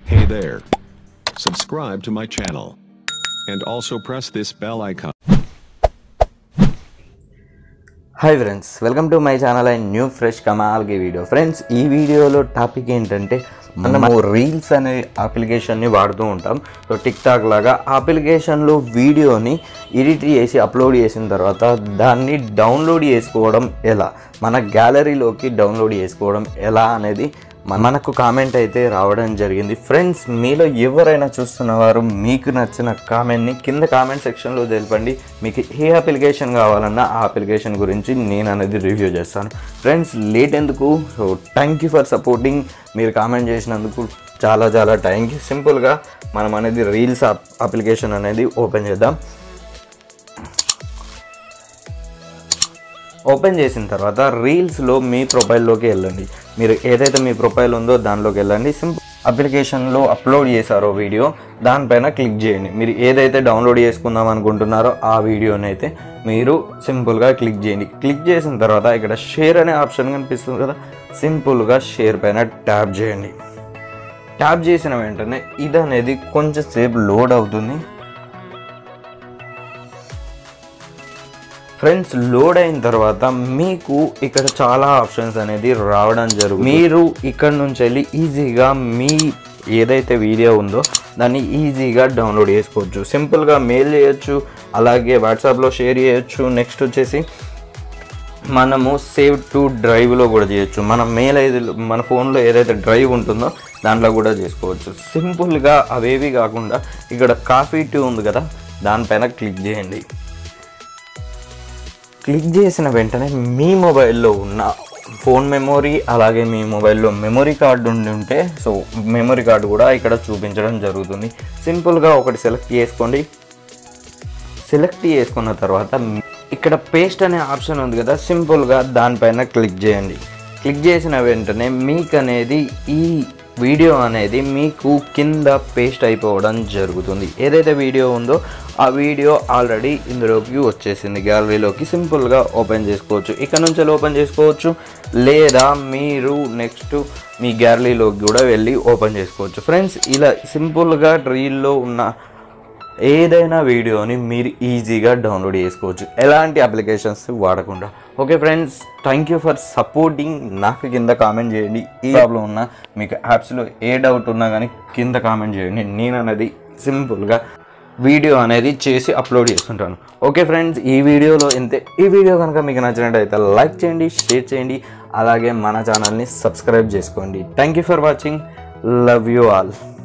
Hey there. Subscribe to my channel. And also press this bell icon. Hi friends welcome to my channel and new fresh కమాల్కి video friends ఈ వీడియోలో topic ఏంటంటే మనము reels అనే అప్లికేషన్ని వాడుతూ ఉంటాం so tick talk లాగా ఆ అప్లికేషన్లో వీడియోని ఎడిట్ చేసి అప్లోడ్ చేసిన తర్వాత దాన్ని డౌన్లోడ్ చేసుకోవడం ఎలా మన గ్యాలరీలోకి డౌన్లోడ్ చేసుకోవడం ఎలా అనేది మనకు కామెంట్ అయితే రావడం జరిగింది ఫ్రెండ్స్ మీలో ఎవరైనా చూస్తున్నవారు మీకు నచ్చిన కామెంట్ని కింద కామెంట్ సెక్షన్లో తెలపండి మీకు ఏ అప్లికేషన్ కావాలన్నా ఆ అప్లికేషన్ గురించి నేను అనేది రివ్యూ చేస్తాను ఫ్రెండ్స్ లేట్ ఎందుకు so thank you for supporting మీరు కామెంట్ చేసినందుకు చాలా చాలా థ్యాంక్ యూ సింపుల్గా మనం అనేది రీల్స్ అప్లికేషన్ అనేది ఓపెన్ చేద్దాం ఓపెన్ చేసిన తర్వాత రీల్స్లో మీ ప్రొఫైల్లోకి వెళ్ళండి మీరు ఏదైతే మీ ప్రొఫైల్ ఉందో దానిలోకి వెళ్ళండి సింపుల్ అప్లికేషన్లో అప్లోడ్ చేశారో వీడియో దానిపైన క్లిక్ చేయండి మీరు ఏదైతే డౌన్లోడ్ చేసుకుందాం అనుకుంటున్నారో ఆ వీడియోని అయితే మీరు సింపుల్గా క్లిక్ చేయండి క్లిక్ చేసిన తర్వాత ఇక్కడ షేర్ అనే ఆప్షన్ కనిపిస్తుంది కదా సింపుల్గా షేర్ పైన ట్యాప్ చేయండి ట్యాప్ చేసిన వెంటనే ఇది అనేది కొంచెం సేపు లోడ్ అవుతుంది ఫ్రెండ్స్ లోడ్ అయిన తర్వాత మీకు ఇక్కడ చాలా ఆప్షన్స్ అనేది రావడం జరుగుతుంది మీరు ఇక్కడ నుంచి వెళ్ళి ఈజీగా మీ ఏదైతే వీడియో ఉందో దాన్ని ఈజీగా డౌన్లోడ్ చేసుకోవచ్చు సింపుల్గా మెయిల్ చేయొచ్చు అలాగే వాట్సాప్లో షేర్ చేయొచ్చు నెక్స్ట్ వచ్చేసి మనము సేవ్ టు డ్రైవ్లో కూడా చేయొచ్చు మన మెయిల్ అయితే మన ఫోన్లో ఏదైతే డ్రైవ్ ఉంటుందో దాంట్లో కూడా చేసుకోవచ్చు సింపుల్గా అవేవి కాకుండా ఇక్కడ కాఫీ టీ ఉంది కదా దానిపైన క్లిక్ చేయండి క్లిక్ చేసిన వెంటనే మీ మొబైల్లో ఉన్న ఫోన్ మెమొరీ అలాగే మీ మొబైల్లో మెమొరీ కార్డు ఉండి ఉంటే సో మెమొరీ కార్డు కూడా ఇక్కడ చూపించడం జరుగుతుంది సింపుల్గా ఒకటి సెలెక్ట్ చేసుకోండి సెలెక్ట్ చేసుకున్న తర్వాత ఇక్కడ పేస్ట్ అనే ఆప్షన్ ఉంది కదా సింపుల్గా దానిపైన క్లిక్ చేయండి క్లిక్ చేసిన వెంటనే మీకు అనేది ఈ వీడియో అనేది మీకు కింద పేస్ట్ అయిపోవడం జరుగుతుంది ఏదైతే వీడియో ఉందో ఆ వీడియో ఆల్రెడీ ఇందులోకి వచ్చేసింది గ్యాలరీలోకి సింపుల్గా ఓపెన్ చేసుకోవచ్చు ఇక్కడ నుంచి ఓపెన్ చేసుకోవచ్చు లేదా మీరు నెక్స్ట్ మీ గ్యాలరీలోకి కూడా వెళ్ళి ఓపెన్ చేసుకోవచ్చు ఫ్రెండ్స్ ఇలా సింపుల్గా రీల్లో ఉన్న ఏదైనా వీడియోని మీరు ఈజీగా డౌన్లోడ్ చేసుకోవచ్చు ఎలాంటి అప్లికేషన్స్ వాడకుండా okay friends thank you for supporting నాకు కింద కామెంట్ చేయండి ఏ ప్రాబ్లం ఉన్నా మీకు యాప్స్లో ఏ డౌట్ ఉన్నా కానీ కింద కామెంట్ చేయండి నేను అనేది సింపుల్గా వీడియో అనేది చేసి అప్లోడ్ చేస్తుంటాను ఓకే ఫ్రెండ్స్ ఈ వీడియోలో ఇంతే ఈ వీడియో కనుక మీకు నచ్చినట్టయితే లైక్ చేయండి షేర్ చేయండి అలాగే మన ఛానల్ని సబ్స్క్రైబ్ చేసుకోండి thank you for watching love you all